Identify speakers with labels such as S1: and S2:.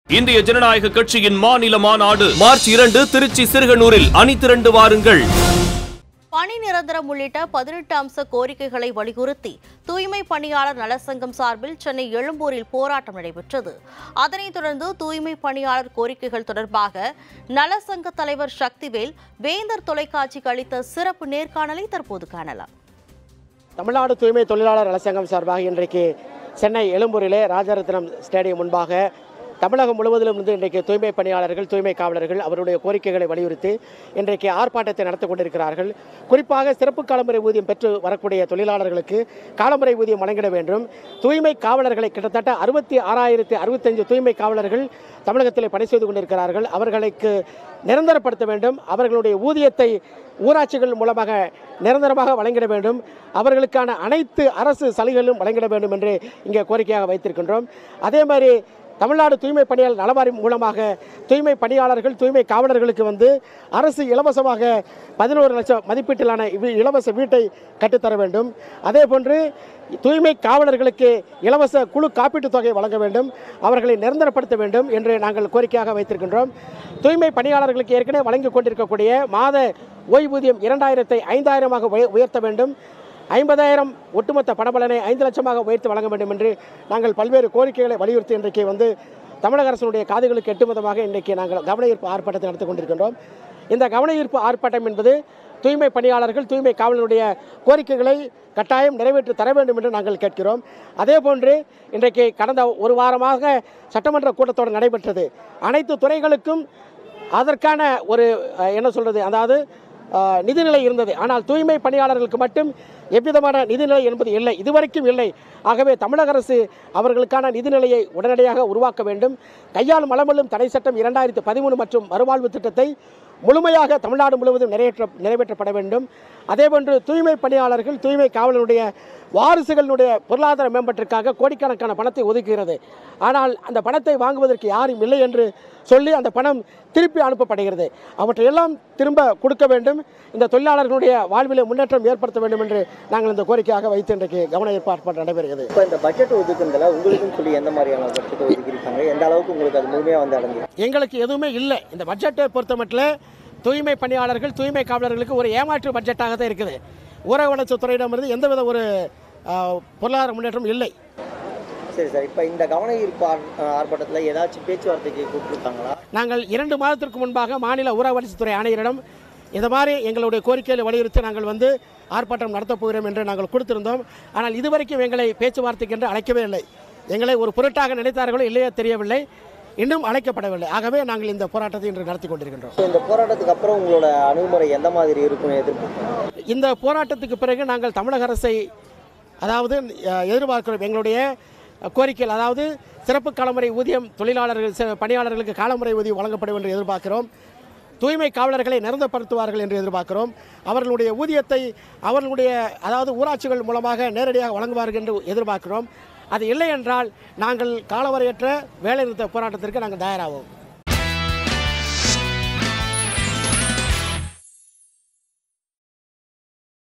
S1: இந்திய ஜனநாயக கட்சியின் மாநில மாநாடு மார்ச் இரண்டு திருச்சி சிறுகனூரில் அணி திரண்டு வாருங்கள்
S2: பணி நிரந்தரம் உள்ளிட்ட பதினெட்டு அம்ச கோரிக்கைகளை வலியுறுத்தி தூய்மை பணியாளர் நலசங்கம் சார்பில் சென்னை எழும்பூரில் போராட்டம் நடைபெற்றது அதனைத் தொடர்ந்து தூய்மை பணியாளர் கோரிக்கைகள் தொடர்பாக நலசங்க தலைவர் சக்திவேல் வேந்தர் தொலைக்காட்சிக்கு அளித்த சிறப்பு நேர்காணலை தற்போது காணலாம்
S3: தமிழ்நாடு தூய்மை தொழிலாளர் நலச்சங்கம் சார்பாக இன்றைக்கு சென்னை எழும்பூரிலே ராஜரத்னம் ஸ்டேடியம் முன்பாக தமிழகம் முழுவதிலும் இருந்து இன்றைக்கு தூய்மை பணியாளர்கள் தூய்மை காவலர்கள் அவருடைய கோரிக்கைகளை வலியுறுத்தி இன்றைக்கு ஆர்ப்பாட்டத்தை நடத்தி கொண்டிருக்கிறார்கள் குறிப்பாக சிறப்பு காலமுறை ஊதியம் பெற்று வரக்கூடிய தொழிலாளர்களுக்கு காலமுறை ஊதியம் வழங்கிட வேண்டும் தூய்மை காவலர்களை கிட்டத்தட்ட அறுபத்தி ஆறாயிரத்தி அறுபத்தஞ்சு தூய்மை காவலர்கள் தமிழகத்தில் பணி செய்து கொண்டிருக்கிறார்கள் அவர்களுக்கு நிரந்தரப்படுத்த வேண்டும் அவர்களுடைய ஊதியத்தை ஊராட்சிகள் மூலமாக நிரந்தரமாக வழங்கிட வேண்டும் அவர்களுக்கான அனைத்து அரசு சலுகைகளும் வழங்கிட வேண்டும் என்று இங்கே கோரிக்கையாக வைத்திருக்கின்றோம் அதே மாதிரி தமிழ்நாடு தூய்மை பணியாளர் நலவாரியம் மூலமாக தூய்மை பணியாளர்கள் தூய்மை காவலர்களுக்கு வந்து அரசு இலவசமாக பதினோரு லட்சம் மதிப்பீட்டிலான இவி- இலவச வீட்டை கட்டித்தர வேண்டும் அதே போன்று தூய்மை காவலர்களுக்கு இலவச குழு காப்பீட்டுத் தொகை வழங்க வேண்டும் அவர்களை நிரந்தரப்படுத்த வேண்டும் என்று நாங்கள் கோரிக்கையாக வைத்திருக்கின்றோம் தூய்மை பணியாளர்களுக்கு ஏற்கனவே வழங்கிக் கொண்டிருக்கக்கூடிய மாத ஓய்வூதியம் இரண்டாயிரத்தை ஐந்தாயிரமாக உய- உயர்த்த வேண்டும் ஐம்பதாயிரம் ஒட்டுமொத்த பணபலனை ஐந்து லட்சமாக உயர்த்தி வழங்க வேண்டும் என்று நாங்கள் பல்வேறு கோரிக்கைகளை வலியுறுத்தி இன்றைக்கு வந்து தமிழக அரசினுடைய காதுகளுக்கு எட்டும் விதமாக இன்றைக்கு நாங்கள் கவன ஈர்ப்பு ஆர்ப்பாட்டத்தை நடத்தி கொண்டிருக்கின்றோம் இந்த கவன ஈர்ப்பு ஆர்ப்பாட்டம் என்பது தூய்மை பணியாளர்கள் தூய்மை காவலருடைய கோரிக்கைகளை கட்டாயம் நிறைவேற்றி தர வேண்டும் என்று நாங்கள் கேட்கிறோம் அதே போன்று இன்றைக்கு கடந்த ஒரு வாரமாக சட்டமன்ற கூட்டத்தொடர் நடைபெற்றது அனைத்து துறைகளுக்கும் அதற்கான ஒரு அஹ், என்ன சொல்றது அதாவது அஹ், நிதிநிலை இருந்தது ஆனால் தூய்மை பணியாளர்களுக்கு மட்டும் எவ்விதமான நிதிநிலை என்பது இல்லை இதுவரைக்கும் இல்லை ஆகவே தமிழக அரசு அவர்களுக்கான நிதிநிலையை உடனடியாக உருவாக்க வேண்டும் கையால் மலமல்லும் தடை சட்டம் இரண்டாயிரத்தி பதிமூணு மற்றும் மறுவாழ்வு திட்டத்தை முழுமையாக தமிழ்நாடு முழுவதும் நிறைவேற்ற நிறைவேற்றப்பட வேண்டும் அதேபோன்று தூய்மை பணியாளர்கள் தூய்மை காவலருடைய வாரிசுகளுடைய பொருளாதார மேம்பாட்டிற்காக கோடிக்கணக்கான பணத்தை ஒதுக்குகிறது ஆனால் அந்த பணத்தை வாங்குவதற்கு யாரும் இல்லை என்று சொல்லி அந்த பணம் திருப்பி அனுப்பப்படுகிறது அவற்றையெல்லாம் திரும்ப கொடுக்க வேண்டும் இந்த தொழிலாளர்களுடைய வாழ்விலே முன்னேற்றம் ஏற்படுத்த வேண்டும் என்று நாங்கள் இந்த கோரிக்கையாக வைத்து இன்றைக்கு கவன ஏற்பாடு நடைபெறுகிறது
S4: இப்போ இந்த பட்ஜெட் ஒதுக்குறதுல உங்களுக்கும் சொல்லி எந்த மாதிரியான பட்ஜெட் ஒதுக்கியிருக்காங்க எந்த அளவுக்கு உங்களுக்கு அது முழுமையாக வந்து அடைஞ்சு
S3: எங்களுக்கு எதுவுமே இல்லை இந்த பட்ஜெட்டை பொறுத்த மட்டும் தூய்மை பணியாளர்கள் தூய்மை காவலர்களுக்கு ஒரு ஏமாற்று பட்ஜெட்டாக தான் இருக்குது ஊரக வளர்ச்சித் துறையிடமிருந்து எந்தவித ஒரு ஆஹ், பொருளாதார முன்னேற்றம் இல்லை
S4: சரி சார் இப்போ இந்த கவன ஈர்ப்பு ஆர்- ஆர்ப்பாட்டத்தில் ஏதாச்சும் பேச்சுவார்த்தைக்கு கூப்பிட்டுருக்காங்களா
S3: நாங்கள் இரண்டு மாதத்திற்கு முன்பாக மாநில ஊரக வளர்ச்சித்துறை ஆணையரிடம் இந்த மாதிரி எங்களுடைய கோரிக்கைகளை வலியுறுத்தி நாங்கள் வந்து ஆர்ப்பாட்டம் நடத்தப் போகிறோம் என்று நாங்கள் கொடுத்திருந்தோம் ஆனால் இதுவரைக்கும் எங்களை பேச்சுவார்த்தைக்கு என்று அழைக்கவே இல்லை எங்களை ஒரு பொருட்டாக நினைத்தார்களோ இல்லையோ தெரியவில்லை இன்னும் அழைக்கப்படவில்லை ஆகவே நாங்கள் இந்த போராட்டத்தை இன்று நடத்தி கொண்டிருக்கின்றோம்
S4: ஸோ இந்த போராட்டத்துக்கு அப்புறம் உங்களோட அணுகுமுறை எந்த மாதிரி இருக்கும்னு எதிர்பார்க்குறோம்
S3: இந்த போராட்டத்துக்கு பிறகு நாங்கள் தமிழக அரசை அதாவது அஹ், எதிர்பார்க்கிறோம் எங்களுடைய கோரிக்கைகள் அதாவது சிறப்பு காலமுறை ஊதியம் தொழிலாளர்கள் சி- பணியாளர்களுக்கு காலமுறை ஊதியம் வழங்கப்படும் என்று எதிர்பார்க்கிறோம் தூய்மை காவலர்களை நிரந்தரப்படுத்துவார்கள் என்று எதிர்பார்க்கிறோம் அவர்களுடைய ஊதியத்தை அவர்களுடைய அதாவது ஊராட்சிகள் மூலமாக நேரடியாக வழங்குவார்கள் என்று எதிர்பார்க்கிறோம் அது இல்லை என்றால் நாங்கள் காலவரையற்ற வேலைநிறுத்த போராட்டத்திற்கு நாங்கள் தயாராவோம்